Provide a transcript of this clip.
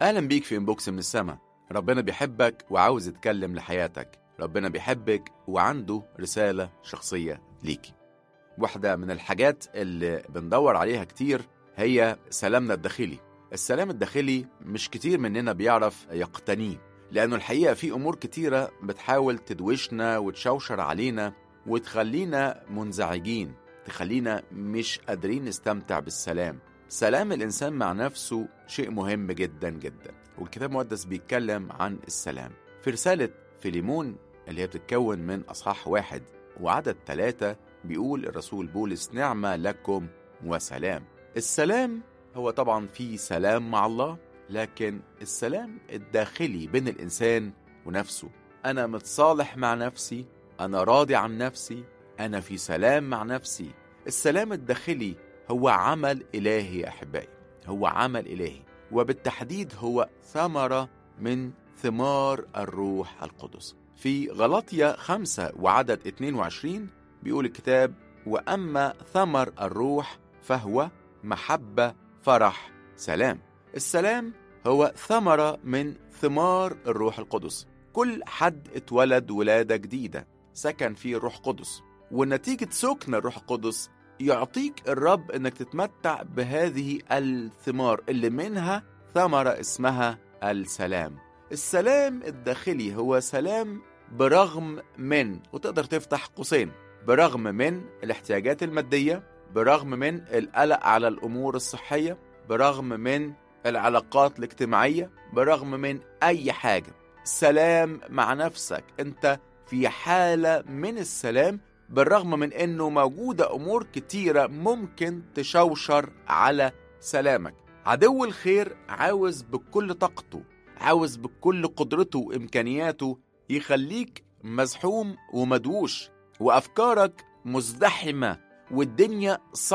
أهلا بيك في إنبوكس من السما ربنا بيحبك وعاوز يتكلم لحياتك ربنا بيحبك وعنده رسالة شخصية ليكي واحدة من الحاجات اللي بندور عليها كتير هي سلامنا الداخلي السلام الداخلي مش كتير مننا بيعرف يقتنيه لأنه الحقيقة في أمور كتيرة بتحاول تدوشنا وتشوشر علينا وتخلينا منزعجين تخلينا مش قادرين نستمتع بالسلام سلام الإنسان مع نفسه شيء مهم جدا جدا والكتاب المقدس بيتكلم عن السلام في رسالة فيليمون اللي هي بتتكون من أصحاح واحد وعدد ثلاثة بيقول الرسول بولس نعمة لكم وسلام السلام هو طبعا في سلام مع الله لكن السلام الداخلي بين الإنسان ونفسه أنا متصالح مع نفسي أنا راضي عن نفسي أنا في سلام مع نفسي السلام الداخلي هو عمل إلهي يا أحبائي هو عمل إلهي وبالتحديد هو ثمرة من ثمار الروح القدس في غلطية خمسة وعدد 22 بيقول الكتاب وأما ثمر الروح فهو محبة فرح سلام السلام هو ثمرة من ثمار الروح القدس كل حد اتولد ولادة جديدة سكن فيه الروح القدس ونتيجة سكن الروح القدس يعطيك الرب انك تتمتع بهذه الثمار اللي منها ثمرة اسمها السلام السلام الداخلي هو سلام برغم من وتقدر تفتح قوسين برغم من الاحتياجات المادية برغم من القلق على الأمور الصحية برغم من العلاقات الاجتماعية برغم من أي حاجة سلام مع نفسك أنت في حالة من السلام بالرغم من أنه موجودة أمور كتيرة ممكن تشوشر على سلامك عدو الخير عاوز بكل طاقته عاوز بكل قدرته وإمكانياته يخليك مزحوم ومدووش وأفكارك مزدحمة والدنيا صعبة